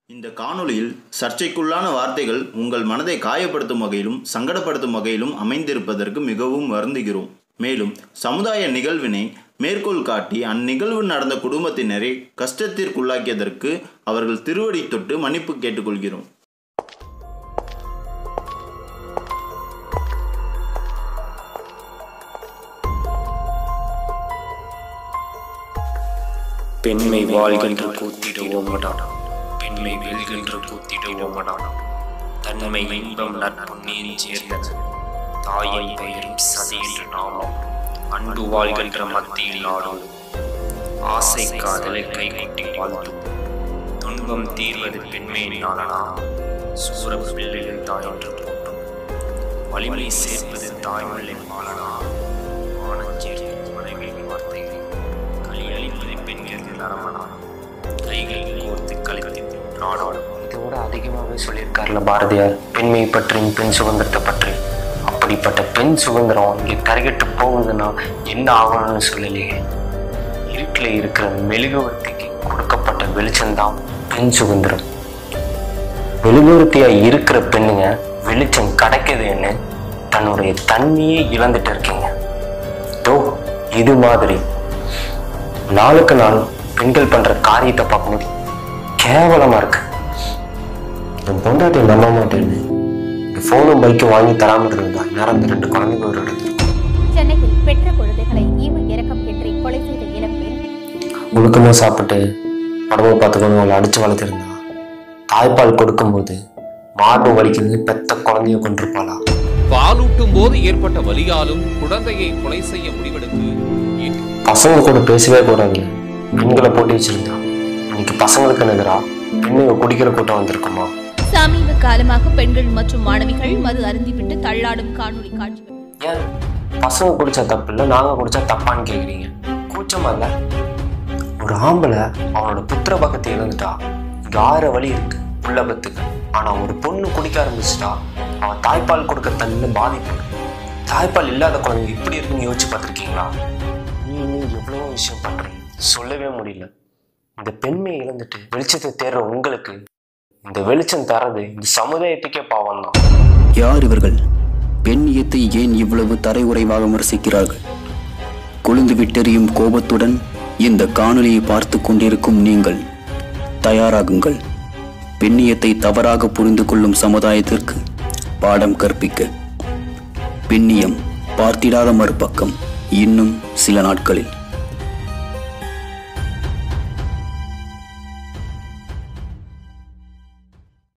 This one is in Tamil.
இந்த காணொளியில் சர்ச்சைக்குள்ளான வார்த்தைகள் உங்கள் மனதை காயப்படுத்தும் வகையிலும் சங்கடப்படுத்தும் வகையிலும் அமைந்திருப்பதற்கு மிகவும் வருந்துகிறோம் மேலும் சமுதாய நிகழ்வினை மேற்கோள் காட்டி அந்நிகழ்வு நடந்த குடும்பத்தினரை கஷ்டத்திற்குள்ளாக்கியதற்கு அவர்கள் திருவடி தொட்டு மன்னிப்பு கேட்டுக்கொள்கிறோம் பெண்மை வாழ்கின்ற கூத்திடுவோமடா பெண்மை வெல்கின்ற கூத்திடுவோமடா தன்மை இன்பம் நட்பு நீர் சேர்ந்தது தாயின் பெயரும் சதி என்று நாமம் அன்பு வாழ்கின்ற மத்தியில் நாடும் ஆசை காதலை கைகட்டி வாழ்த்தும் துன்பம் தீர்வது பெண்மையின் நாளனா சூர பிள்ளைகள் தாய் என்று போட்டும் வலிமை சேர்ப்பது தாய்மொழியின் மாலனா மானச்சேர்த்து மனைவியின் வார்த்தைகள் களி அழிப்பது பெண்கள் நரமனா கைகள் கோர்த்து கழித்து நாடாடும் இதோட அதிகமாகவே சொல்லியிருக்காருல பாரதியார் பெண்மை பற்றியும் பெண் சுதந்திரத்தை பற்றி அப்படிப்பட்ட பெண் சுதந்திரம் இங்கே கரைகட்டு போகுதுன்னா என்ன ஆகணும்னு சொல்லலையே இருட்டில் இருக்கிற மெழுகுவர்த்திக்கு கொடுக்கப்பட்ட வெளிச்சம்தான் பெண் சுதந்திரம் மெழுகுவர்த்தியா இருக்கிற பெண்ணுங்க வெளிச்சம் கிடைக்குதுன்னு தன்னுடைய தன்மையே இழந்துட்டு இருக்கீங்க தோ இது மாதிரி நாளுக்கு நாள் பெண்கள் பண்ற காரியத்தை பார்க்கும்போது கேவலமா இருக்கு என் பொண்டாட்டியை நம்ப மாட்டேன்னு இந்த ஃபோனும் பைக்கும் வாங்கி தராம இருந்தா நேரம் இந்த ரெண்டு குழந்தைங்க ஒரு இடத்துல சென்னையில் பெற்ற குழந்தைகளை ஈவு இறக்கம் இன்றி கொலை செய்த இளம்பெண் ஒழுக்கமா சாப்பிட்டு உடம்பு பார்த்துக்கணும் அவளை அடிச்சு வளர்த்திருந்தா தாய்ப்பால் கொடுக்கும்போது மார்பு வலிக்கிறது பெத்த குழந்தைய கொண்டிருப்பாளா பாலூட்டும் போது ஏற்பட்ட வலியாலும் குழந்தையை கொலை செய்ய முடிவெடுத்து ஏன் பசங்க கூட பேசவே கூடாது பெண்களை போட்டு வச்சிருந்தா இன்னைக்கு பசங்களுக்கு எதிரா பெண்ணுங்க குடிக்கிற கூட்டம் வந்திருக்குமா சமீப காலமாக பெண்கள் மற்றும் மாணவிகள் மது அருந்திவிட்டு தள்ளாடும் காணொளி காட்சிகள் ஏன் பசங்க குடிச்சா தப்பு இல்லை நாங்க குடிச்சா தப்பான்னு கேக்குறீங்க கூச்சமா இல்ல ஒரு ஆம்பளை அவனோட புத்திர பக்கத்தை இழந்துட்டா இங்க ஆயிரம் வழி இருக்கு புள்ள பத்துக்கு ஆனா ஒரு பொண்ணு குடிக்க ஆரம்பிச்சிட்டா அவன் தாய்ப்பால் கொடுக்க தன்னு பாதிப்பு தாய்ப்பால் இல்லாத குழந்தை இப்படி இருக்குன்னு யோசிச்சு பார்த்திருக்கீங்களா நீ இன்னும் எவ்வளவோ விஷயம் பண்றீங்க சொல்லவே முடியல இந்த பெண்மையை இழந்துட்டு வெளிச்சத்தை தேடுற உங்களுக்கு இந்த வெளிச்சம் தரது இந்த சமுதாயத்துக்கே பாவம் தான் யார் இவர்கள் பெண்ணியத்தை ஏன் இவ்வளவு தரை உறைவாக விமர்சிக்கிறார்கள் கொழுந்து விட்டெறியும் கோபத்துடன் இந்த காணொளியை பார்த்து கொண்டிருக்கும் நீங்கள் தயாராகுங்கள் பெண்ணியத்தை தவறாக புரிந்து கொள்ளும் சமுதாயத்திற்கு பாடம் கற்பிக்க பெண்ணியம் பார்த்திடாத மறுபக்கம் இன்னும் சில நாட்களில்